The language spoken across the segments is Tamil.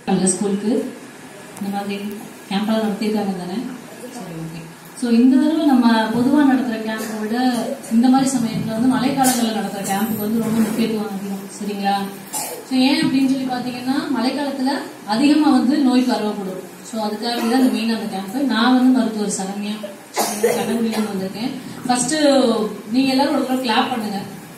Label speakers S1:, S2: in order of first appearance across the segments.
S1: அந்த ஸ்கூலுக்கு இந்த மாதிரி கேம்பெல்லாம் நடத்தியிருக்காங்க தானே சரி ஓகே ஸோ இந்த தடவை நம்ம பொதுவாக நடத்துகிற கேம்பை விட இந்த மாதிரி சமயத்தில் வந்து மழைக்காலங்களில் நடத்துகிற கேம்புக்கு வந்து ரொம்ப முக்கியத்துவம் அதிகம் சரிங்களா ஸோ ஏன் அப்படின்னு சொல்லி பார்த்தீங்கன்னா மழைக்காலத்தில் அதிகமாக வந்து நோய் பரவப்படும் ஸோ அதுக்காக தான் இந்த மெயின் அந்த கேம்ப் நான் வந்து மருத்துவர் சரண்யா கண்ணகுடியிலேருந்து வந்திருக்கேன் ஃபர்ஸ்ட் நீங்க எல்லாரும் ஒரு தடவை கிளாப் பண்ணுங்க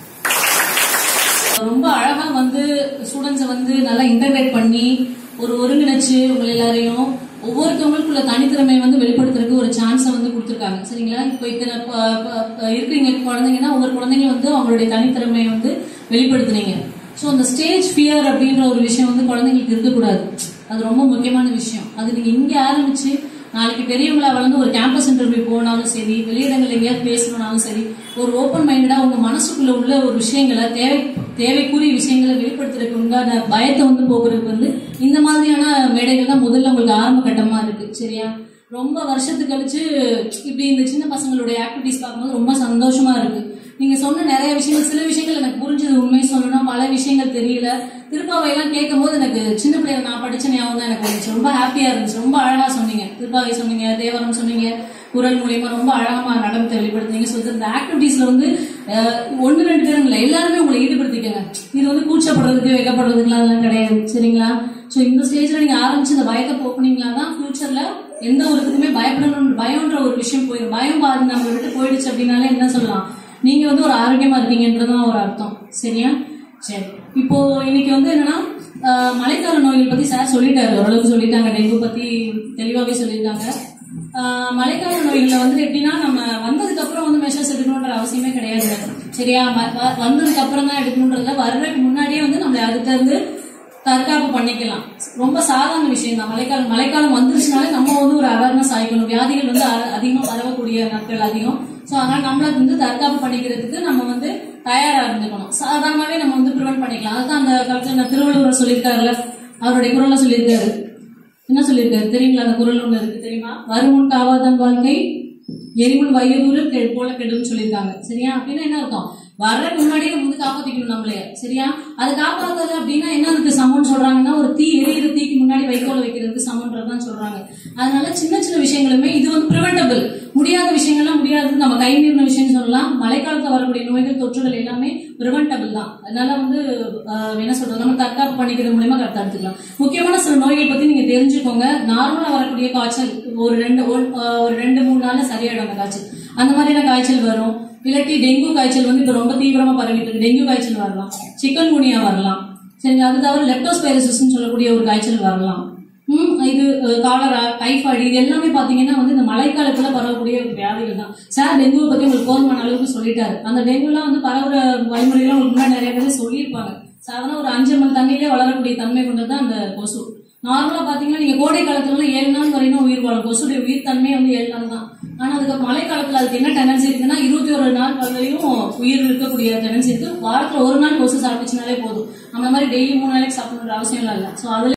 S1: ரொம்ப அழகா வந்து ஸ்டூடெண்ட்ஸை வந்து நல்லா இன்டகிரேட் பண்ணி ஒரு ஒருங்கிணைச்சு உங்க எல்லாரையும் ஒவ்வொருத்தவங்களுக்குள்ள தனித்திறமை வந்து வெளிப்படுத்துறதுக்கு ஒரு சான்ஸை வந்து கொடுத்துருக்காங்க சரிங்களா இப்போ இத்தனை ப- ப- ப- இருக்கிறீங்க குழந்தைங்கன்னா ஒவ்வொரு குழந்தைங்க வந்து அவங்களுடைய தனித்திறமையை வந்து வெளிப்படுத்துனீங்க ஸோ அந்த ஸ்டேஜ் ஃபியர் அப்படின்ற ஒரு விஷயம் வந்து குழந்தைங்களுக்கு இருக்கக்கூடாது அது ரொம்ப முக்கியமான விஷயம் அது நீங்க இங்க ஆரம்பிச்சு நாளைக்கு பெரியவங்களா வளர்ந்து ஒரு கேம்பஸ் இன்டர்வியூ போனாலும் சரி வெளியிடங்கள் எங்கேயாவது பேசணும்னாலும் சரி ஒரு ஓப்பன் மைண்டடா உங்க மனசுக்குள்ள உள்ள ஒரு விஷயங்களை தேவை தேவைக்குரிய விஷயங்களை வெளிப்படுத்துறதுக்கு உண்டான பயத்தை வந்து போக்குறதுக்கு வந்து இந்த மாதிரியான மேடைகள் தான் முதல்ல உங்களுக்கு ஆரம்ப கட்டமா இருக்கு சரியா ரொம்ப வருஷத்துக்கு கழிச்சு இப்படி இந்த சின்ன பசங்களுடைய ஆக்டிவிட்டிஸ் பார்க்கும்போது ரொம்ப சந்தோஷமா இருக்கு நீங்க சொன்ன நிறைய விஷயங்கள் சில விஷயங்கள் எனக்கு புரிஞ்சது உண்மையை சொல்லணும்னா பல விஷயங்கள் தெரியல திருப்பாவையெல்லாம் கேட்கும் போது எனக்கு சின்ன பிள்ளைங்க நான் படிச்ச ஞாபகம் தான் எனக்கு வந்துச்சு ரொம்ப ஹாப்பியா இருந்துச்சு ரொம்ப அழகா சொன்னீங்க திருப்பாவை சொன்னீங்க தேவரம் சொன்னீங்க குரல் மூலியமா ரொம்ப அழகா நடனத்தை வெளிப்படுத்துனீங்க ஸோ இந்த ஆக்டிவிட்டீஸ்ல வந்து அஹ், ஒண்ணு ரெண்டு பேரும் இல்லை எல்லாருமே உங்களை ஈடுபடுத்திக்கங்க இது வந்து கூச்சப்படுறதுக்கு வைக்கப்படுறதுக்குலாம் அதெல்லாம் கிடையாது சரிங்களா ஸோ இந்த ஸ்டேஜ்ல நீங்க ஆரம்பிச்சு இந்த பயத்தை போக்குனீங்களா தான் ஃபியூச்சர்ல எந்த ஒரு இதுக்குமே பயப்படணும் பயம்ன்ற ஒரு விஷயம் போயிடும் பயம் பாதி நம்ம விட்டு போயிடுச்சு அப்படின்னாலே என்ன சொல்லலாம் நீங்க வந்து ஒரு ஆரோக்கியமா இருக்கீங்கன்றதுதான் ஒரு அர்த்தம் சரியா சரி இப்போ இன்னைக்கு வந்து என்னன்னா ஆஹ், மழைக்கால நோய்கள் பத்தி சார் சொல்லிட்டாரு ஓரளவுக்கு சொல்லிட்டாங்க டெங்கு பத்தி தெளிவாவே சொல்லியிருக்காங்க ஆஹ், மழைக்கால நோய்களை வந்து எப்படின்னா நம்ம வந்ததுக்கு அப்புறம் வந்து மெஷர்ஸ் எடுக்கணுன்ற அவசியமே கிடையாது சரியா வ- வ- வந்ததுக்கு அப்புறம் தான் எடுக்கணுன்றதுல வர்றதுக்கு முன்னாடியே வந்து நம்மளை அதுக்கு வந்து தற்காப்பு பண்ணிக்கலாம் ரொம்ப சாதாரண விஷயம் தான் மழைக்காலம் மழைக்காலம் வந்துருச்சுனாலே நம்ம வந்து ஒரு அவேர்னஸ் ஆகிக்கணும் வியாதிகள் வந்து அ- அதிகமா பரவக்கூடிய நாட்கள் அதிகம் ஸோ அதனால நம்மள வந்து தற்காப்பு பண்ணிக்கிறதுக்கு நம்ம வந்து தயாரா இருந்துக்கணும் சாதாரணமாவே நம்ம வந்து ப்ரிவென்ட் பண்ணிக்கலாம் அதுதான் அந்த காலத்துல நான் திருவள்ளுவர் சொல்லியிருக்காருல்ல அவருடைய குரல்ல சொல்லியிருக்காரு என்ன சொல்லியிருக்காரு தெரியுங்களா அந்த குரல் ஒண்ணு இருக்கு தெரியுமா வருமுன் காவாதன் வாழ்க்கை எரிமுன் வயதூறு கெ- போல கெடுன்னு சொல்லியிருக்காங்க சரியா அப்படின்னா என்ன அர்த்தம் வர்றதுக்கு முன்னாடியே நம்ம வந்து காப்பாத்திக்கணும் நம்மளே சரியா அது காப்பாத்துறது அப்படின்னா என்ன அதுக்கு சமம்னு சொல்றாங்கன்னா ஒரு தீ எரியிற தீக்கு முன்னாடி வைக்கோல வைக்கிறதுக்கு சமன்றதுதான் சொல்றாங்க அதனால சின்ன சின்ன விஷயங்களுமே இது வந்து ப்ரிவென்டபிள் முடியாத விஷயங்கள்லாம் முடியாது நம்ம கை மீறின விஷயம் சொல்லலாம் மழைக்காலத்துல வரக்கூடிய நோய்கள் தொற்றுகள் எல்லாமே ப்ரிவென்டபிள் தான் அதனால வந்து ஆஹ், என்ன சொல்றது நம்ம தற்காப்பு பண்ணிக்கிறது மூலியமா கரெக்டா எடுத்துக்கலாம் முக்கியமான சில நோய்கள் பத்தி நீங்க தெரிஞ்சுக்கோங்க நார்மலா வரக்கூடிய காய்ச்சல் ஒரு ரெண்டு ஒரு ஆஹ், ஒரு ரெண்டு மூணு நாள்ல சரியாயிடும் அந்த காய்ச்சல் அந்த மாதிரியான காய்ச்சல் வரும் இல்லாட்டி டெங்கு காய்ச்சல் வந்து இப்ப ரொம்ப தீவிரமா பரவிட்டு இருக்கு டெங்கு காய்ச்சல் வரலாம் சிக்கன் குனியா வரலாம் சரி அது தவிர லெப்டோஸ்பைரசிஸ் சொல்லக்கூடிய ஒரு காய்ச்சல் வரலாம் ம், இது அஹ், காலரா டைஃபாய்டு இது எல்லாமே பாத்தீங்கன்னா வந்து இந்த மழைக்காலத்துல பரவக்கூடிய வியாதிகள் தான் சார் டெங்குவை பத்தி உங்களுக்கு போதுமான அளவுக்கு சொல்லிட்டாரு அந்த டெங்குலாம் வந்து பரவுற வழிமுறைகள்லாம் உங்களுக்கு முன்னாடி நிறைய பேர் சொல்லியிருப்பாங்க சாதாரண ஒரு அஞ்சு மணி தண்ணியிலே வளரக்கூடிய தன்மை கொண்டது தான் அந்த கொசு நார்மலா பாத்தீங்கன்னா நீங்க கோடை காலத்துல ஏழு நாள் வரைக்கும் உயிர் வாழும் கொசுடைய உயிர் தன்மையே வந்து ஏழு நாள் தான் ஆனா அதுக்கு மழை காலத்துல அதுக்கு என்ன டெண்டன்சி இருக்குன்னா இருபத்தி ஒரு நாள் வரையும் உயிர் இருக்கக்கூடிய டெண்டன்சி இருக்கு வாரத்துல ஒரு நாள் கொசு சாப்பிட்டுச்சுனாலே போதும் அந்த மாதிரி டெய்லி மூணு நாளைக்கு சாப்பிடணுன்ற அவசியம் இல்லை ஸோ அதுல